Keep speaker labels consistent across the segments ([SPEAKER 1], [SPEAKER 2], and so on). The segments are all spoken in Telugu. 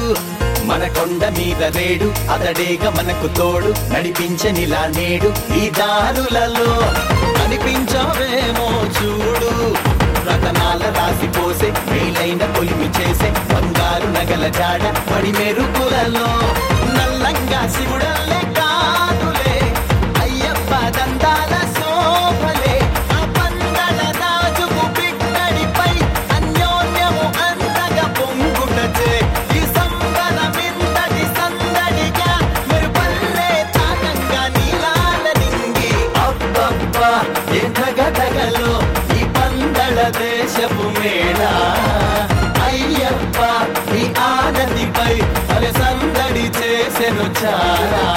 [SPEAKER 1] మన కొండ మీద రేడు అతడేగ మనకు తోడు నడిపించనిలా నేడు ఈ దారులలో కనిపించవేమో చూడు రతనాల రాసి పోసే మేలైన పొలిమి చేసే బంగారు నగల జాడ పడి మెరుపులలో నల్లంగా శివుడల్లే కాదులే అయ్యప్ప దందాల శోభలే ఆ పందల రాజుకు బిడ్డడిపై అన్యోన్యము అంతగా పొంగుటచే ఈ సంబరమింతటి సందడిగా మెరుపల్లే తాకంగా నీలాల నింగి అబ్బబ్బ ఎంతగటగలో ఈ పందల దేశపు మేళ అయ్యప్ప ఈ ఆనతిపై అరే సందడి చేసెను చాలా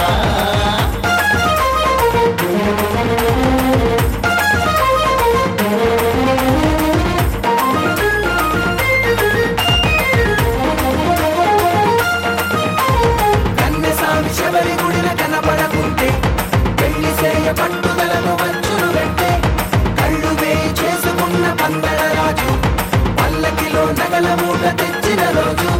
[SPEAKER 2] కన్నెసామి శబరి గుడిన కనబడకుంటే పెళ్లి సేయ పట్టుదలను వంచును వెంటే కళ్ళు వేయి చేసుకున్న పందల రాజు పల్లకిలో నగల మూట తెచ్చిన రోజు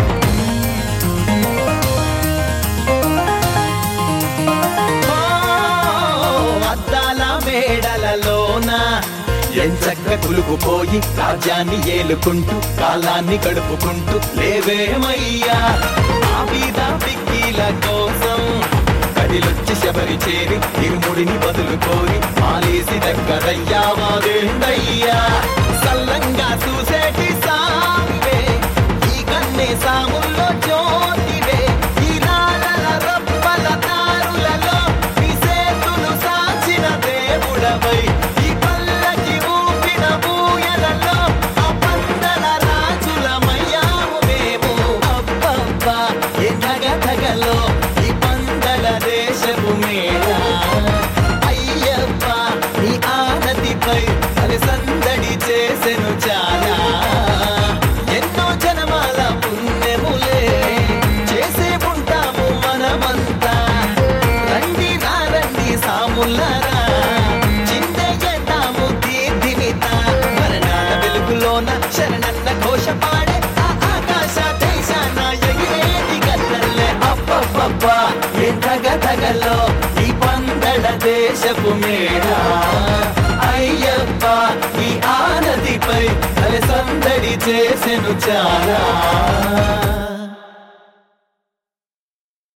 [SPEAKER 1] ఓ, అద్దాల మేడలలోన ఎంచక్క కులుకుపోయి రాజ్యాన్ని ఏలుకుంటూ కాలాన్ని గడుపుకుంటూ లేవేమయ్యా ఆ బీద పిక్కీల కోసం కదిలొచ్చి శబరి చేరి ఇరుముడిని బదులు కోరి మాలేసి దగ్గరయ్యా వాదేందయ్యా సల్లంగా చూసేటి సామివే ఈ కన్నే సాముల్లో జ్యోతివే ఈ నాలల రప్పల తారులలో నీ సేతులు సాచిన దేవుడవై ఈ పల్లకి ఊపిన ఊయలలో ఆ పందల రాజుల మయ్యాము మేము అబ్బబ్బ ఏ తగతగలో ఈ పందల దేశపు మేళ అయ్యప్ప నీ ఆనతిపై అది సందడి చేసెను చాలా ఎన్నో జనమాల పుణ్యములే చేసే ఉంటాము మనమంతా రండి నా రండి సాములారా చింతయ్యతాము తీర్థినిత మరణాల వెలుగులోన శరణన్న ఘోష పాడే ఆ ఆకాశ దేశాన ఎగిరేటి గద్దల్లే అబ్బబ్బబ్బ ఎంతగ తగలో ఈ పందడ దేశపు మేడ అయ్యప్ప ఈ ఆనదిపై అలె సందడి చేసెను చాలా